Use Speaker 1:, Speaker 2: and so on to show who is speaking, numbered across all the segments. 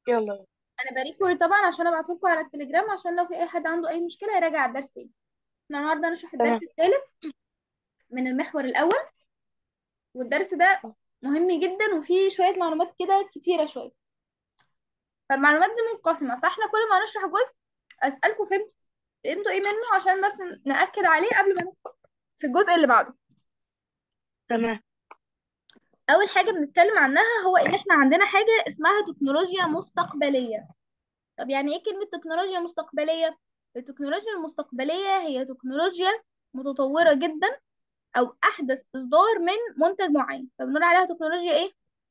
Speaker 1: يلا
Speaker 2: انا بريكورد طبعا عشان ابعته لكم على التليجرام عشان لو في اي حد عنده اي مشكله يراجع الدرس تاني احنا النهارده هنشرح
Speaker 1: تمام
Speaker 2: الدرس الثالث من المحور الاول والدرس ده مهم جدا وفيه شويه معلومات كده كتيره شويه فالمعلومات دي منقسمه فاحنا كل ما نشرح جزء اسالكم فهمتوا فهمتوا ايه منه عشان بس ناكد عليه قبل ما ندخل في الجزء اللي بعده
Speaker 1: تمام
Speaker 2: اول حاجه بنتكلم عنها هو ان احنا عندنا حاجه اسمها تكنولوجيا مستقبليه طب يعني ايه كلمه تكنولوجيا مستقبليه التكنولوجيا المستقبليه هي تكنولوجيا متطوره جدا او احدث اصدار من منتج معين فبنقول عليها تكنولوجيا ايه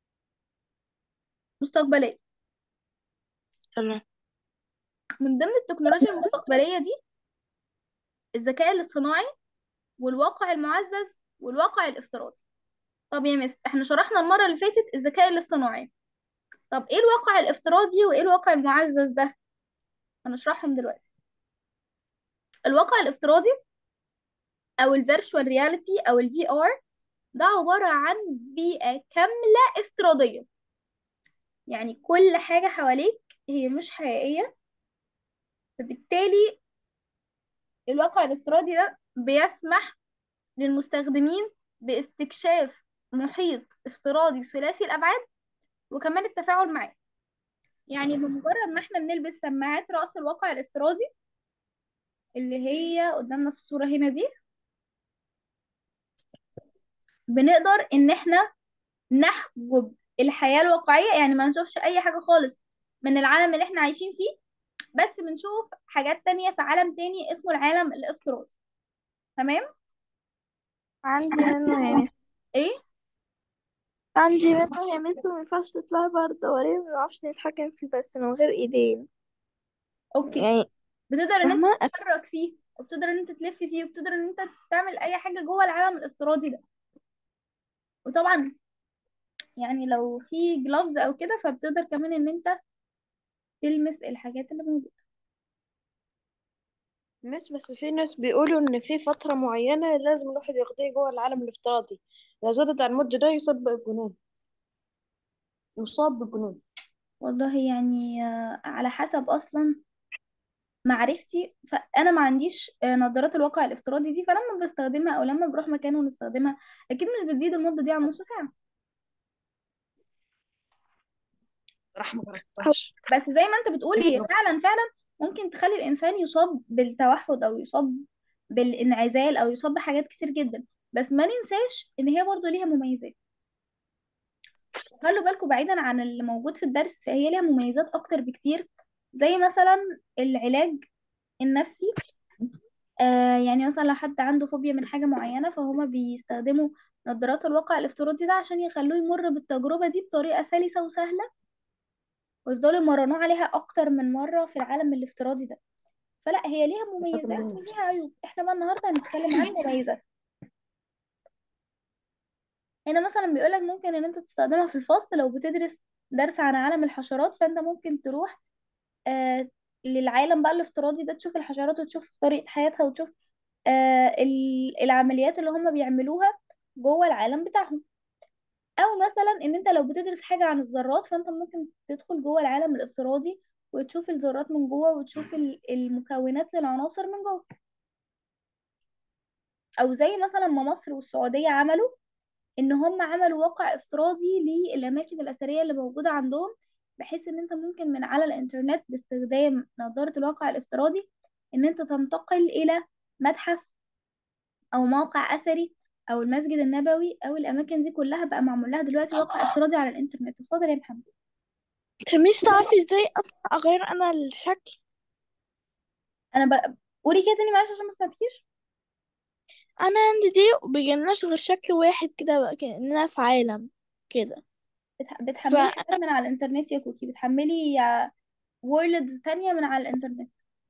Speaker 2: مستقبليه
Speaker 1: تمام
Speaker 2: من ضمن التكنولوجيا المستقبليه دي الذكاء الاصطناعي والواقع المعزز والواقع الافتراضي طب يا مس احنا شرحنا المره اللي فاتت الذكاء الاصطناعي طب ايه الواقع الافتراضي وايه الواقع المعزز ده هنشرحهم دلوقتي الواقع الافتراضي او الفيرتشوال رياليتي او الفي ار ده عبارة عن بيئة كاملة افتراضية يعني كل حاجة حواليك هي مش حقيقية فبالتالي الواقع الافتراضي ده بيسمح للمستخدمين باستكشاف محيط افتراضي ثلاثي الأبعاد وكمان التفاعل معاه يعني بمجرد ما احنا بنلبس سماعات رأس الواقع الافتراضي اللي هي قدامنا في الصورة هنا دي بنقدر ان احنا نحجب الحياة الواقعية يعني ما نشوفش اي حاجة خالص من العالم اللي احنا عايشين فيه بس بنشوف حاجات تانية في عالم تاني اسمه العالم الافتراضي تمام
Speaker 3: عندي منه يا مس
Speaker 2: ايه
Speaker 3: عندي منه يا مس ما ينفعش تطلعي بره الدورية ما نعرفش نتحكم فيه بس من غير ايدين
Speaker 2: اوكي
Speaker 3: يعني
Speaker 2: بتقدر ان انت
Speaker 3: فاهمة
Speaker 2: تتحرك فيه وبتقدر ان انت تلف فيه وبتقدر ان انت تعمل اي حاجة جوه العالم الافتراضي ده وطبعا يعني لو في جلوفز او كده فبتقدر كمان ان انت تلمس الحاجات اللي موجودة
Speaker 1: مس بس في ناس بيقولوا ان في فترة معينة لازم الواحد يقضيها جوه العالم الافتراضي لو زادت عن المدة ده يصاب بالجنون يصاب بالجنون
Speaker 2: والله يعني آه، على حسب اصلا معرفتي فانا ما عنديش آه، نظارات الواقع الافتراضي دي فلما بستخدمها او لما بروح مكان ونستخدمها اكيد مش بتزيد المدة دي عن نص ساعة
Speaker 1: صراحة ما جربتهاش
Speaker 2: بس زي ما انت بتقول هي فعلا فعلا ممكن تخلي الانسان يصاب بالتوحد او يصاب بالانعزال او يصاب بحاجات كتير جدا بس ما ننساش ان هي برضو ليها مميزات خلوا بالكم بعيدا عن اللي موجود في الدرس فهي ليها مميزات اكتر بكتير زي مثلا العلاج النفسي آه يعني مثلا لو حد عنده فوبيا من حاجة معينة فهما بيستخدموا نظارات الواقع الافتراضي ده عشان يخلوه يمر بالتجربة دي بطريقة سلسة وسهلة ويفضلوا يمرنوه عليها أكتر من مرة في العالم الافتراضي ده فلا هي ليها مميزات وليها عيوب احنا بقى النهاردة هنتكلم عن مميزات هنا مثلا بيقولك ممكن ان انت تستخدمها في الفصل لو بتدرس درس عن عالم الحشرات فانت ممكن تروح آه للعالم بقى الافتراضي ده تشوف الحشرات وتشوف طريقة حياتها وتشوف آه ال- العمليات اللي هم بيعملوها جوه العالم بتاعهم او مثلا ان انت لو بتدرس حاجة عن الذرات فانت ممكن تدخل جوه العالم الافتراضي وتشوف الذرات من جوه وتشوف ال- المكونات للعناصر من جوه او زي مثلا ما مصر والسعودية عملوا ان هم عملوا واقع افتراضي للاماكن الاثريه اللي موجوده عندهم بحيث ان انت ممكن من على الانترنت باستخدام نظاره الواقع الافتراضي ان انت تنتقل الى متحف او موقع اثري او المسجد النبوي او الاماكن دي كلها بقى معمول لها دلوقتي واقع افتراضي على الانترنت اتفضل يا محمد
Speaker 3: تميس تعرفي ازاي اصلا اغير انا الشكل
Speaker 2: انا بقى قولي كده تاني معلش عشان ما سمعتكيش
Speaker 3: انا عندي دي وبيجيلناش غير شكل واحد كده بقى كأننا في عالم كده
Speaker 2: بتح- بتحملي
Speaker 3: فانا
Speaker 2: حاجات من على الانترنت يا كوكي بتحملي وورلدز تانية من على الانترنت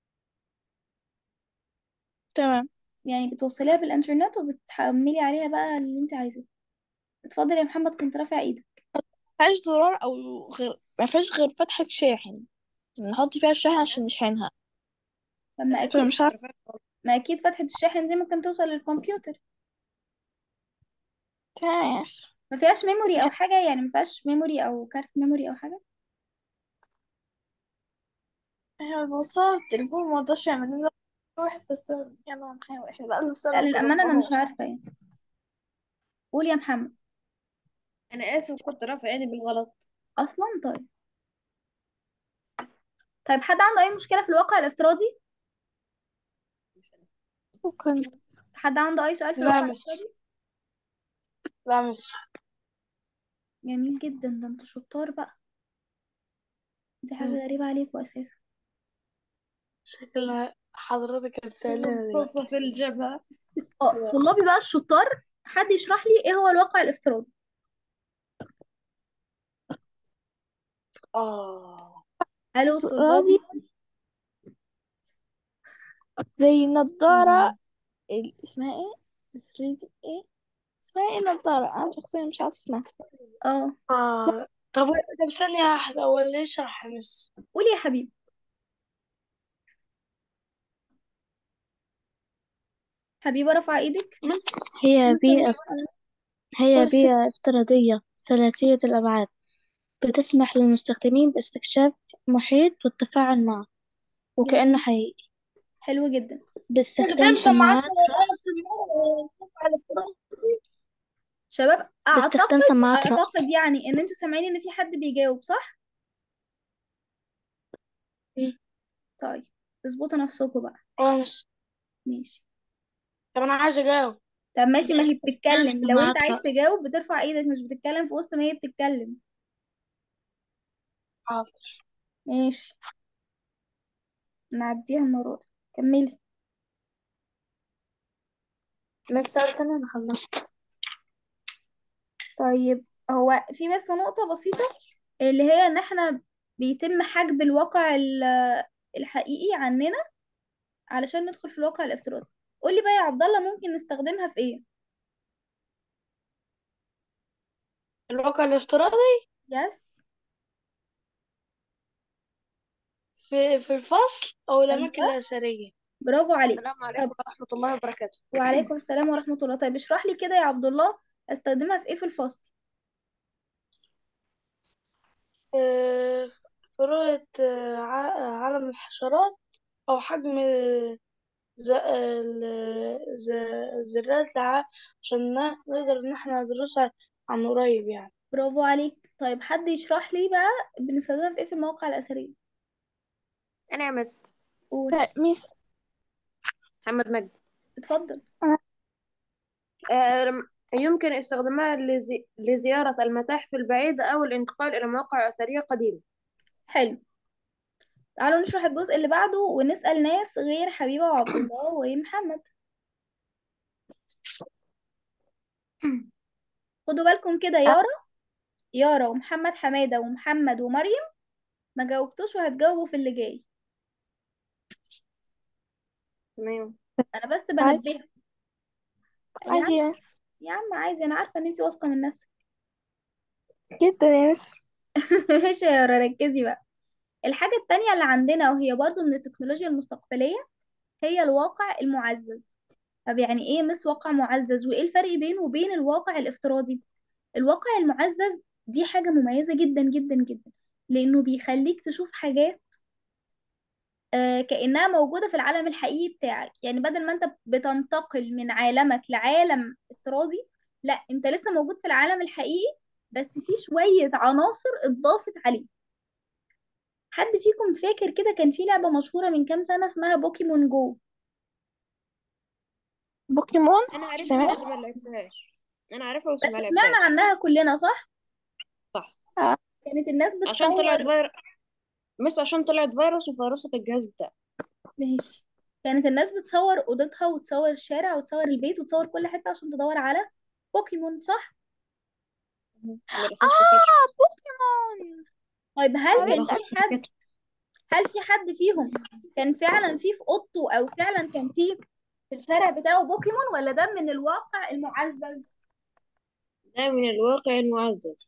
Speaker 3: تمام
Speaker 2: يعني بتوصليها بالانترنت وبتحملي عليها بقى اللي انت عايزاه اتفضل يا محمد كنت رافع ايدك
Speaker 3: مفيهاش زرار او غير مفيهاش غير فتحة شاحن نحط فيها الشاحن عشان نشحنها
Speaker 2: طب ما اكيد
Speaker 3: فمش عارفة
Speaker 2: ما اكيد فتحة الشاحن دي ممكن توصل للكمبيوتر
Speaker 3: تماس
Speaker 2: ما فيهاش ميموري او حاجة يعني ما فيهاش ميموري او كارت ميموري او حاجة
Speaker 3: احنا بنوصلها بالتليفون ما رضاش يعمل لنا واحد بس يلا هنحاول احنا بقى
Speaker 2: لا
Speaker 3: سنة
Speaker 2: للأمانة أنا
Speaker 3: كنا
Speaker 2: مش عارفة يعني قول يا محمد
Speaker 1: انا اسف كنت رافع عيني بالغلط
Speaker 2: أصلا طيب طيب حد عنده أي مشكلة في الواقع الافتراضي
Speaker 3: ممكن
Speaker 2: حد عنده أي سؤال في
Speaker 4: لا
Speaker 2: الواقع
Speaker 4: مش
Speaker 2: الافتراضي
Speaker 4: لا مش
Speaker 2: جميل جدا ده انتوا شطار بقى دي حاجة
Speaker 4: مم.
Speaker 2: غريبة عليكم أساسا
Speaker 4: شكل حضرتك هتسألنا دلوقتي
Speaker 1: بص في الجبهة
Speaker 2: اه طلابي بقى الشطار حد يشرح لي ايه هو الواقع الافتراضي
Speaker 4: اه
Speaker 2: الو
Speaker 3: راضي
Speaker 2: طلابي
Speaker 3: زي نظارة
Speaker 4: مم.
Speaker 3: ال- اسمها ايه 3D ايه اسمها ايه نظارة انا شخصيا مش عارفة اسمها
Speaker 2: اه
Speaker 4: اه طب طب ثانية واحدة ولا يشرح مس
Speaker 2: قولي يا حبيبي حبيبة رفع ايدك
Speaker 5: هي بيئة افت... هي
Speaker 3: بص
Speaker 5: بيئة افتراضية ثلاثية الأبعاد بتسمح للمستخدمين باستكشاف محيط والتفاعل معه وكأنه
Speaker 2: جميل
Speaker 5: حقيقي
Speaker 2: حلو جدا
Speaker 5: باستخدام
Speaker 4: استخدام سماعات
Speaker 5: سماعات رأس
Speaker 2: شباب
Speaker 5: باستخدام
Speaker 2: اعتقد
Speaker 5: سماعات رأس
Speaker 2: اعتقد يعني ان انتوا سامعين ان في حد بيجاوب صح
Speaker 5: مم.
Speaker 2: طيب اظبطوا نفسكم بقى
Speaker 4: اه مس
Speaker 2: ماشي
Speaker 4: طب انا عايز اجاوب
Speaker 2: طب ماشي ما هي
Speaker 5: باستخدام
Speaker 2: بتتكلم لو انت
Speaker 5: سماعات
Speaker 2: عايز
Speaker 5: رأس
Speaker 2: تجاوب بترفع ايدك مش بتتكلم في وسط ما هي بتتكلم
Speaker 4: حاضر
Speaker 2: ماشي نعديها المرة دي كملي
Speaker 5: بس قلت أنا أنا خلصت
Speaker 2: طيب هو في بس نقطة بسيطة اللي هي ان احنا بيتم حجب الواقع ال- الحقيقي عننا علشان ندخل في الواقع الافتراضي قولي بقى يا عبد الله ممكن نستخدمها في ايه
Speaker 4: الواقع الافتراضي
Speaker 2: يس
Speaker 4: في في الفصل او الاماكن
Speaker 2: ايوه
Speaker 4: الاثرية
Speaker 2: برافو عليك
Speaker 1: السلام عليكم
Speaker 2: طب
Speaker 1: ورحمة الله وبركاته
Speaker 2: وعليكم السلام ورحمة الله طيب اشرح لي كده يا عبد الله استخدمها في ايه في الفصل
Speaker 4: آه، في رؤية آه، ع- عالم الحشرات او حجم ز- ال- ز- الذرات الع- عشان ن- نقدر ان احنا ندرسها عن قريب يعني
Speaker 2: برافو عليك طيب حد يشرح لي بقى بنستخدمها في ايه في المواقع الأثرية
Speaker 1: انا يا مس
Speaker 2: قول
Speaker 3: لا، ميس
Speaker 1: محمد مجدي
Speaker 2: اتفضل
Speaker 1: آه، رم- يمكن استخدامها لزي... لزيارة المتاحف البعيدة أو الانتقال إلى مواقع أثرية قديمة
Speaker 2: حلو تعالوا نشرح الجزء اللي بعده ونسأل ناس غير حبيبة وعبد الله ومحمد خدوا بالكم كده يارا يارا ومحمد حمادة ومحمد ومريم ما جاوبتوش وهتجاوبوا في اللي جاي
Speaker 1: تمام
Speaker 2: انا بس
Speaker 3: عادي
Speaker 2: بنبهكم يا
Speaker 3: عادي
Speaker 2: عم
Speaker 3: يا مس
Speaker 2: يا عم عايزة انا عارفة ان انتي واثقة من نفسك
Speaker 3: جدا يا مس
Speaker 2: ماشي يا يارا ركزي بقى الحاجة التانية اللي عندنا وهي برضو من التكنولوجيا المستقبلية هي الواقع المعزز طب يعني ايه مس واقع معزز وايه الفرق بينه وبين الواقع الافتراضي الواقع المعزز دي حاجة مميزة جدا جدا جدا لأنه بيخليك تشوف حاجات آه، كأنها موجودة في العالم الحقيقي بتاعك يعني بدل ما انت بتنتقل من عالمك لعالم افتراضي لا انت لسه موجود في العالم الحقيقي بس في شوية عناصر اتضافت عليه حد فيكم فاكر كده كان في لعبة مشهورة من كام سنة اسمها بوكيمون جو
Speaker 3: بوكيمون
Speaker 1: أنا عارفها
Speaker 3: سمعت
Speaker 1: بس ما لعبتهاش أنا عارفها بس
Speaker 2: بس
Speaker 1: ما
Speaker 2: سمعنا
Speaker 1: لعبتهاش
Speaker 2: عنها كلنا صح؟
Speaker 1: صح
Speaker 3: آه.
Speaker 2: كانت الناس
Speaker 1: عشان طلعت
Speaker 2: بتصور
Speaker 1: فيروس مس عشان طلعت فيروس وفيروست الجهاز بتاعي
Speaker 2: ماشي كانت الناس بتصور اوضتها وتصور الشارع وتصور البيت وتصور كل حتة عشان تدور على بوكيمون صح؟
Speaker 1: بالأخص بيكاتشو
Speaker 3: اه بوكيمون
Speaker 2: طيب هل كان
Speaker 3: عرفت
Speaker 2: في حد
Speaker 1: بيكاتشو
Speaker 2: هل في حد فيهم كان فعلا في في اوضته او فعلا كان في في الشارع بتاعه بوكيمون ولا ده من الواقع المعزز
Speaker 1: ده من الواقع المعزز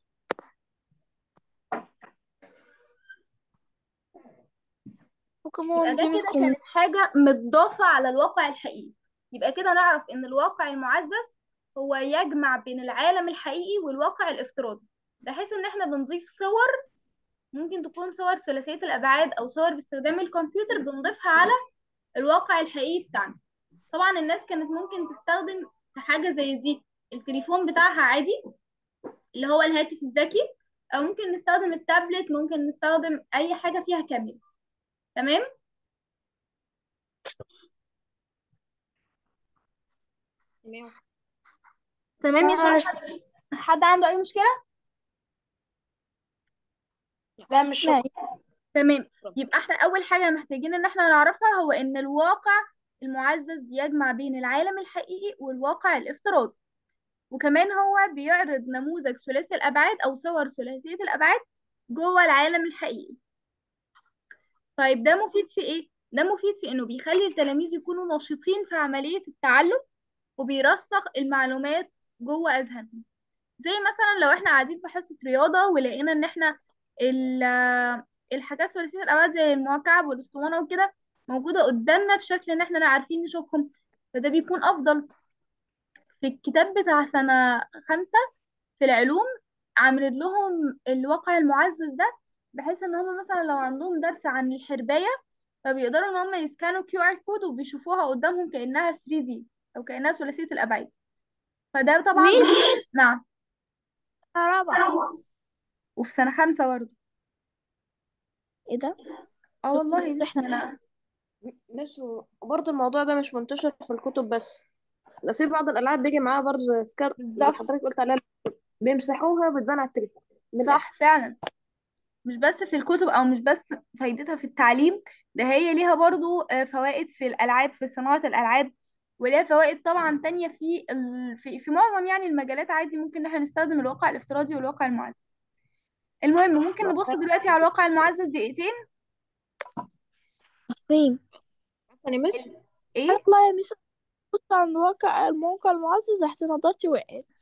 Speaker 3: بوكيمون
Speaker 2: يبقى ده
Speaker 3: دي
Speaker 2: كده
Speaker 3: مسكون
Speaker 2: كانت حاجة متضافة على الواقع الحقيقي يبقى كده نعرف ان الواقع المعزز هو يجمع بين العالم الحقيقي والواقع الافتراضي بحيث ان احنا بنضيف صور ممكن تكون صور ثلاثية الأبعاد أو صور باستخدام الكمبيوتر بنضيفها على الواقع الحقيقي بتاعنا طبعا الناس كانت ممكن تستخدم في حاجة زي دي التليفون بتاعها عادي اللي هو الهاتف الذكي أو ممكن نستخدم التابلت ممكن نستخدم أي حاجة فيها كاميرا تمام
Speaker 1: تمام
Speaker 2: تمام يا شباب حد, حد عنده أي مشكلة
Speaker 4: لا مش
Speaker 3: لا
Speaker 2: تمام يبقى احنا اول حاجة محتاجين ان احنا نعرفها هو ان الواقع المعزز بيجمع بين العالم الحقيقي والواقع الافتراضي وكمان هو بيعرض نموذج ثلاثي الابعاد او صور ثلاثية الابعاد جوه العالم الحقيقي طيب ده مفيد في ايه ده مفيد في انه بيخلي التلاميذ يكونوا نشيطين في عملية التعلم وبيرسخ المعلومات جوه اذهانهم زي مثلا لو احنا قاعدين في حصة رياضة ولقينا ان احنا ال- الحاجات ثلاثية الأبعاد زي المكعب والأسطوانة وكده موجودة قدامنا بشكل إن احنا عارفين نشوفهم فده بيكون أفضل في الكتاب بتاع سنة خمسة في العلوم عاملين لهم الواقع المعزز ده بحيث إن هم مثلا لو عندهم درس عن الحرباية فبيقدروا إن هم يسكانوا كيو آر كود وبيشوفوها قدامهم كأنها 3D أو كأنها ثلاثية الأبعاد فده طبعا
Speaker 3: مين؟
Speaker 2: بيخش- نعم
Speaker 3: رابعة
Speaker 2: وفي سنة خمسة برضه
Speaker 3: ايه ده
Speaker 2: اه والله
Speaker 3: احنا
Speaker 2: أنا
Speaker 1: مش برضه الموضوع ده مش منتشر في الكتب بس ده في بعض الألعاب بيجي معاها برضه زي سكار اللي
Speaker 2: بالظبط
Speaker 1: حضرتك قلت عليها بيمسحوها بتبان على التليفون من الآخر
Speaker 2: صح فعلا مش بس في الكتب او مش بس فايدتها في التعليم ده هي ليها برضو آه، فوائد في الالعاب في صناعة الالعاب وليها فوائد طبعا تانية في ال... في في معظم يعني المجالات عادي ممكن ان احنا نستخدم الواقع الافتراضي والواقع المعزز المهم ممكن نبص دلوقتي على الواقع المعزز دقيقتين
Speaker 3: فين
Speaker 1: عارفة يا مس
Speaker 2: ايه
Speaker 3: والله يا ميس بص على الواقع الموقع المعزز رحت نظرتي وقعت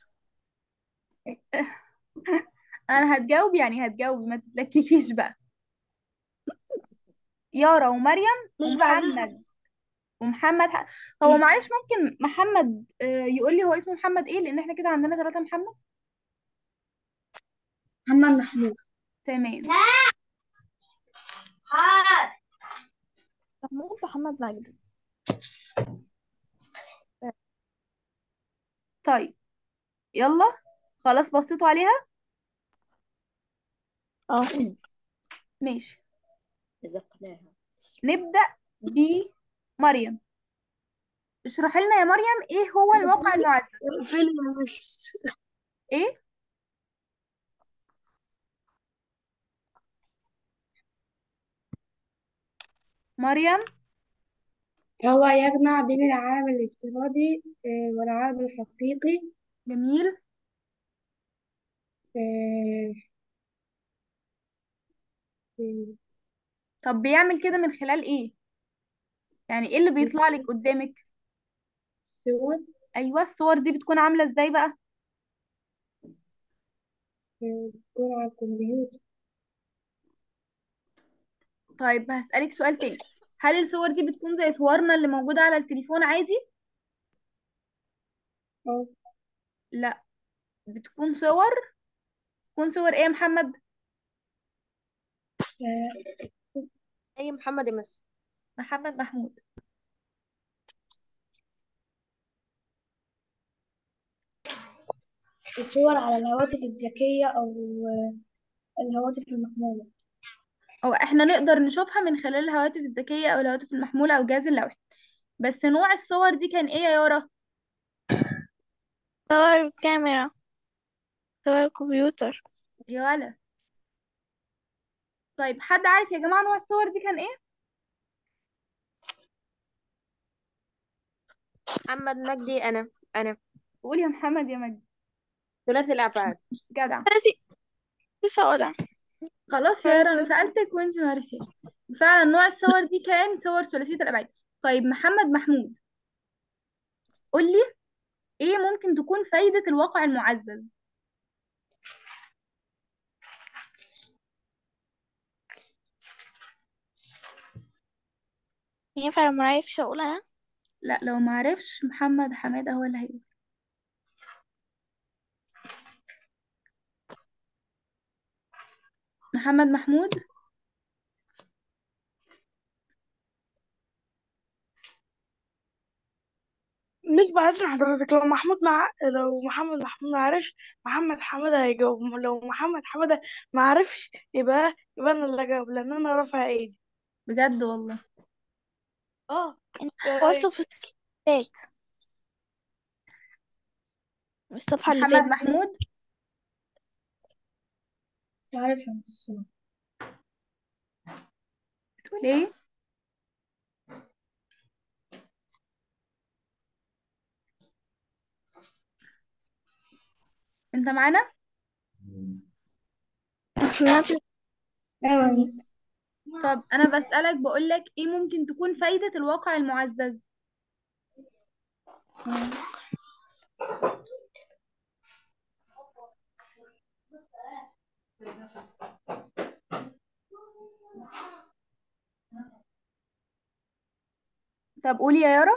Speaker 2: انا هتجاوب يعني هتجاوب ما تتلككيش بقى يارا ومريم
Speaker 5: مش بعد
Speaker 2: ومحمد ومحمد ح... هو معلش ممكن محمد آه، يقول لي هو اسمه محمد ايه لان احنا كده عندنا ثلاثة محمد
Speaker 5: محمد محمود
Speaker 2: تمام
Speaker 3: محمود محمد مجدي
Speaker 2: طيب يلا خلاص بصيتوا عليها
Speaker 3: اه
Speaker 2: ماشي
Speaker 1: ذكرناها
Speaker 2: نبدأ بمريم اشرحي لنا يا مريم ايه هو الواقع المعزز
Speaker 4: فيلم مش
Speaker 2: ايه مريم
Speaker 5: هو يجمع بين العالم الافتراضي آه، والعالم الحقيقي
Speaker 2: جميل
Speaker 5: آه، آه،
Speaker 2: طب بيعمل كده من خلال ايه يعني ايه اللي بيطلع لك قدامك
Speaker 5: صور
Speaker 2: ايوه الصور دي بتكون عاملة ازاي بقى
Speaker 5: آه، بتكون على الكمبيوتر
Speaker 2: طيب هسألك سؤال تاني هل الصور دي بتكون زي صورنا اللي موجودة على التليفون عادي
Speaker 5: أو
Speaker 2: لا بتكون صور بتكون صور ايه يا محمد
Speaker 5: آه،
Speaker 1: أي محمد يا مس
Speaker 2: محمد محمود
Speaker 5: صور على الهواتف الذكية أو آه، الهواتف المحمولة
Speaker 2: او احنا نقدر نشوفها من خلال الهواتف الذكية او الهواتف المحمولة او جهاز اللوحي بس نوع الصور دي كان ايه يا يارا
Speaker 3: صور الكاميرا صور الكمبيوتر
Speaker 2: يا ولا طيب حد عارف يا جماعة نوع الصور دي كان ايه
Speaker 1: محمد مجدي أنا أنا
Speaker 2: قول يا محمد يا مجدي
Speaker 1: ثلاثي الأبعاد
Speaker 2: جدع
Speaker 3: بس لسه ولا
Speaker 2: خلاص يا يارا انا سألتك وانت ما عرفتيش فعلا نوع الصور دي كان صور ثلاثية الابعاد طيب محمد محمود قول لي ايه ممكن تكون فايدة الواقع المعزز
Speaker 3: ينفع لما اعرفش اقول انا
Speaker 2: لا لو ما عرفش محمد حمادة هو اللي هيقول محمد محمود
Speaker 4: مش بعد حضرتك لو محمود مع لو محمد محمود ما عرفش محمد حمادة هيجاوب لو محمد حمادة ما عرفش يبقى يبقى انا اللي اجاوب لان انا رافع ايدي
Speaker 2: بجد والله
Speaker 4: اه
Speaker 3: انت
Speaker 4: إيه
Speaker 3: برضه
Speaker 4: رأيك؟
Speaker 3: في الستات الصفحة اللي
Speaker 2: محمد
Speaker 3: فاتت
Speaker 2: محمود
Speaker 5: مش عارفة بس
Speaker 2: بتقول ايه انت معانا
Speaker 3: سمعت
Speaker 5: أيوة يا مس
Speaker 2: طب انا بسألك بقولك ايه ممكن تكون فايدة الواقع المعزز طب قولي يا يارا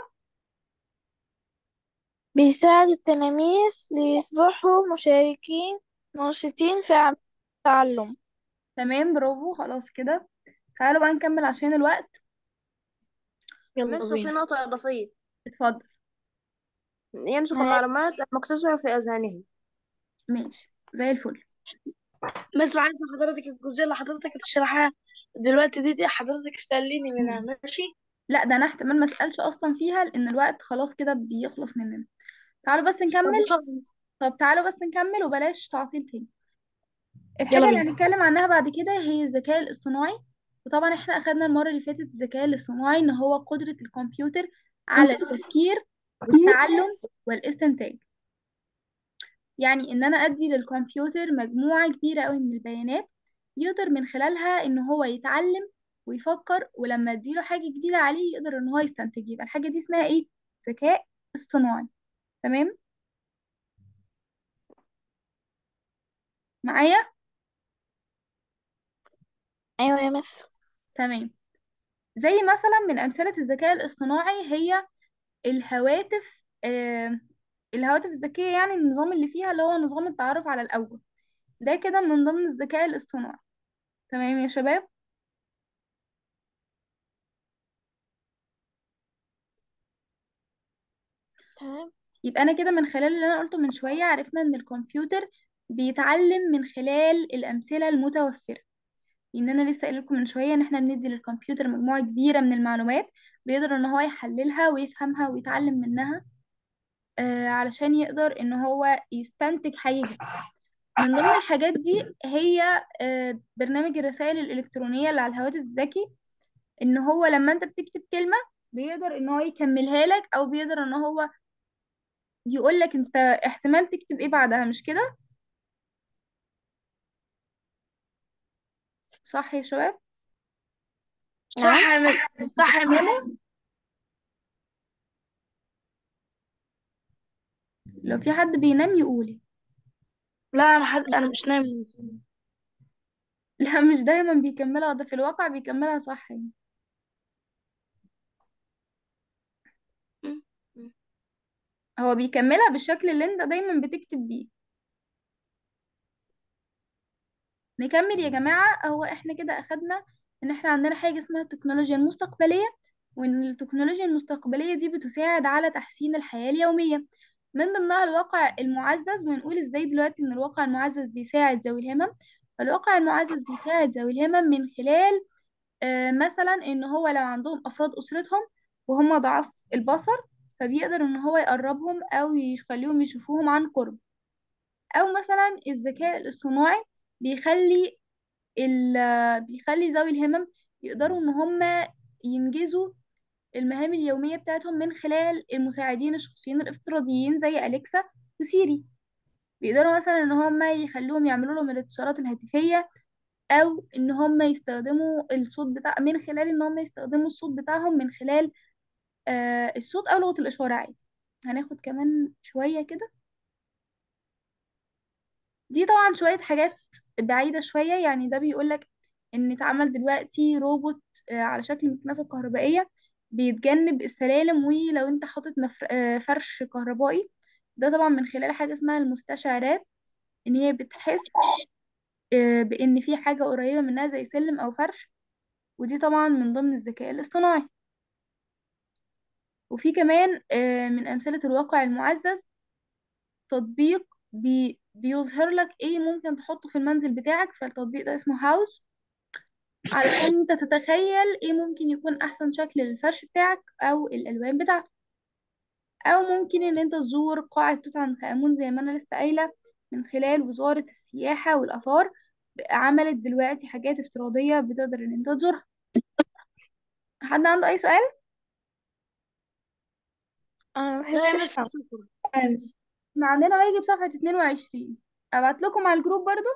Speaker 3: بيساعد التلاميذ ليصبحوا مشاركين ناشطين في عمل التعلم
Speaker 2: تمام برافو خلاص كده تعالوا بقى نكمل عشان الوقت
Speaker 1: يلا
Speaker 3: يلا
Speaker 1: في
Speaker 3: بينا
Speaker 1: نقطة إضافية
Speaker 2: اتفضل
Speaker 1: ينسخ
Speaker 3: معاك.
Speaker 1: المعلومات المكتسبة في أذهانهم
Speaker 2: ماشي زي الفل
Speaker 4: بس بعد حضرتك الجزئية اللي حضرتك بتشرحها دلوقتي دي, دي حضرتك تسأليني منها ماشي
Speaker 2: لا ده انا احتمال ما اسالش اصلا فيها لان الوقت خلاص كده بيخلص مننا تعالوا بس
Speaker 4: طب
Speaker 2: نكمل
Speaker 4: بص-
Speaker 2: طب تعالوا بس نكمل وبلاش تعطيل تاني الحاجة
Speaker 4: يلا
Speaker 2: اللي
Speaker 4: بينا
Speaker 2: هنتكلم عنها بعد كده هي الذكاء الاصطناعي وطبعا احنا أخدنا المرة اللي فاتت الذكاء الاصطناعي إن هو قدرة الكمبيوتر على التفكير والتعلم والاستنتاج يعني إن أنا أدي للكمبيوتر مجموعة كبيرة قوي من البيانات يقدر من خلالها إن هو يتعلم ويفكر ولما أديله حاجة جديدة عليه يقدر إن هو يستنتج يبقى الحاجة دي اسمها إيه؟ ذكاء اصطناعي تمام؟ معايا؟
Speaker 3: أيوة يا مس
Speaker 2: تمام زي مثلا من أمثلة الذكاء الاصطناعي هي الهواتف آه الهواتف الذكية يعني النظام اللي فيها اللي هو نظام التعرف على الأوجه ده كده من ضمن الذكاء الاصطناعي تمام يا شباب
Speaker 3: تمام
Speaker 2: يبقى أنا كده من خلال اللي أنا قلته من شوية عرفنا إن الكمبيوتر بيتعلم من خلال الأمثلة المتوفرة لأن أنا لسه قايله لكم من شوية إن إحنا بندي للكمبيوتر مجموعة كبيرة من المعلومات بيقدر إن هو يحللها ويفهمها ويتعلم منها آه علشان يقدر إن هو يستنتج حاجة جديدة من ضمن الحاجات دي هي آه، برنامج الرسائل الإلكترونية اللي على الهواتف الذكي إن هو لما أنت بتكتب كلمة بيقدر إن هو يكملها لك أو بيقدر إن هو يقول لك أنت احتمال تكتب إيه بعدها مش كده صح يا شباب
Speaker 4: صح يا مس صح يا مس
Speaker 2: ناموا لو في حد بينام يقولي
Speaker 4: لا انا حد... انا مش نايم
Speaker 2: لا مش دايما بيكملها ده في الواقع بيكملها صح يعني هو بيكملها بالشكل اللي انت دايما بتكتب بيه نكمل يا جماعة هو احنا كده أخدنا إن احنا عندنا حاجة اسمها التكنولوجيا المستقبلية وإن التكنولوجيا المستقبلية دي بتساعد على تحسين الحياة اليومية من ضمنها الواقع المعزز ونقول ازاي دلوقتي إن الواقع المعزز بيساعد ذوي الهمم فالواقع المعزز بيساعد ذوي الهمم من خلال آه، مثلا إن هو لو عندهم أفراد أسرتهم وهم ضعاف البصر فبيقدر إن هو يقربهم أو يخليهم يشوفوهم عن قرب أو مثلا الذكاء الاصطناعي بيخلي ال- بيخلي ذوي الهمم يقدروا ان هم ينجزوا المهام اليومية بتاعتهم من خلال المساعدين الشخصيين الافتراضيين زي أليكسا وسيري بيقدروا مثلا ان هم يخلوهم يعملوا لهم الاتصالات الهاتفية او ان هم يستخدموا الصوت بتاع من خلال ان هم يستخدموا الصوت بتاعهم من خلال آه الصوت او لغة الاشارة عادي هناخد كمان شوية كده دي طبعا شوية حاجات بعيدة شوية يعني ده بيقولك إن اتعمل دلوقتي روبوت آه، على شكل مكنسة كهربائية بيتجنب السلالم ولو انت حاطط مفر- آه، فرش كهربائي ده طبعا من خلال حاجة اسمها المستشعرات إن هي بتحس آه، بإن في حاجة قريبة منها زي سلم أو فرش ودي طبعا من ضمن الذكاء الاصطناعي وفي كمان آه، من أمثلة الواقع المعزز تطبيق بي بيظهر لك ايه ممكن تحطه في المنزل بتاعك فالتطبيق ده اسمه هاوس علشان انت تتخيل ايه ممكن يكون احسن شكل للفرش بتاعك او الالوان بتاعته او ممكن ان انت تزور قاعة توت عنخ امون زي ما انا لسه قايلة من خلال وزارة السياحة والاثار عملت دلوقتي حاجات افتراضية بتقدر ان انت تزورها حد عنده اي سؤال
Speaker 3: انا
Speaker 4: لا يا
Speaker 3: مفهمتش
Speaker 4: مس شكرا
Speaker 2: احنا عندنا واجب صفحة 22 ابعت لكم على الجروب برضو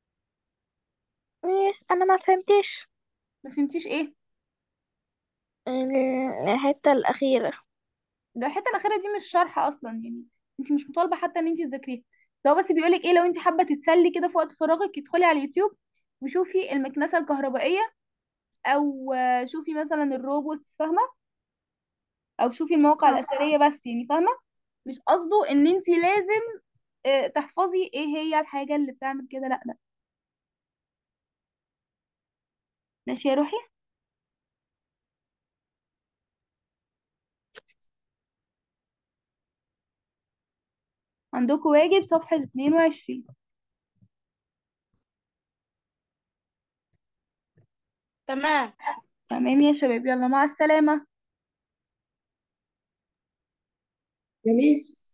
Speaker 3: ميس انا ما فهمتش
Speaker 2: ما فهمتيش ايه
Speaker 3: ال- الحتة الأخيرة
Speaker 2: ده الحته الاخيره دي مش شرح اصلا يعني انت مش مطالبه حتى ان انت تذاكريها ده هو بس بيقولك ايه لو انت حابه تتسلي كده في وقت فراغك ادخلي على اليوتيوب وشوفي المكنسه الكهربائيه او آه، شوفي مثلا الروبوتس فاهمه او شوفي المواقع الاثريه بس يعني فاهمه مش قصده ان انت لازم آه، تحفظي ايه هي الحاجه اللي بتعمل كده لا لا ماشي يا روحي عندكم واجب صفحه 22
Speaker 4: تمام
Speaker 2: تمام يا شباب يلا مع السلامه
Speaker 5: يا ميس